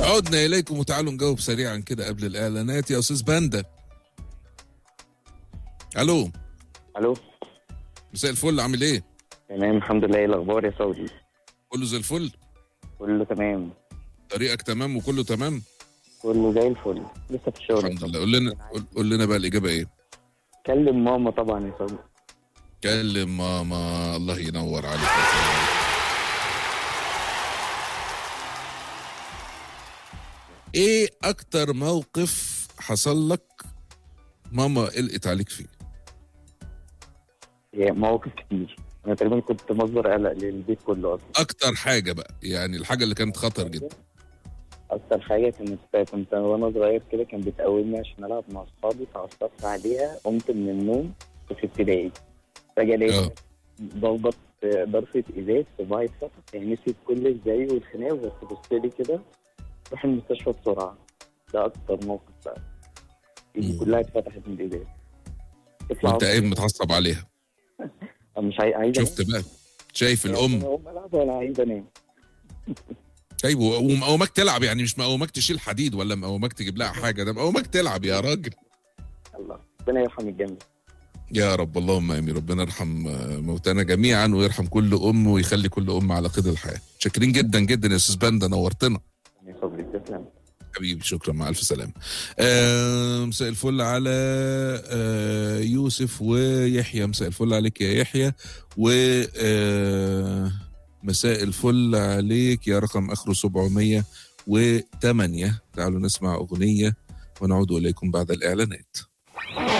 عدنا اليكم وتعالوا نجاوب سريعا كده قبل الاعلانات يا استاذ باندا الو الو مساء الفل عامل ايه تمام الحمد لله ايه الاخبار يا سعودي كله زي الفل كله تمام طريقك تمام وكله تمام كله زي الفل لسه في الشغل الحمد لله قول لنا قول- قول لنا بقى الاجابه ايه كلم ماما طبعا يا سعودي كلم ماما الله ينور عليك يا سلام. ايه اكتر موقف حصل لك ماما قلقت عليك فيه هي مواقف كتير انا تقريبا كنت مصدر قلق للبيت كله اصلا اكتر حاجه بقى يعني الحاجه اللي كانت خطر جدا اكتر حاجه كانت كنت وانا صغير كده كان بتقومني عشان العب مع اصحابي فعصبت عليها قمت من النوم كنت في ابتدائي فجاه اه لقيت ضربت ضرفة ازاز صباعي اتفتح يعني نسيت كل الزعيق والخناق بس بص لي كده روح المستشفى بسرعه ده اكتر موقف بقى ايدي مم. كلها اتفتحت من الايدين تطلع وانت قايم متعصب عليها أنا مش عاي- عايز شفت بقى شايف الام اقوم العب ولا عايز انام طيب ومقومك تلعب يعني مش مقومك تشيل حديد ولا مقومك تجيب لها حاجه ده مقومك تلعب يا راجل الله ربنا يرحم الجميع يا رب اللهم امين ربنا يرحم آه، موتانا جميعا ويرحم كل ام ويخلي كل ام على قيد الحياه شاكرين جدا جدا يا استاذ باندا نورتنا يا صبري تسلم حبيبي شكرا مع الف سلامه آه، مساء الفل على آه، يوسف ويحيى مساء الفل عليك يا يحيى و آه، مساء الفل عليك يا رقم اخره 708 تعالوا نسمع اغنيه ونعود اليكم بعد الاعلانات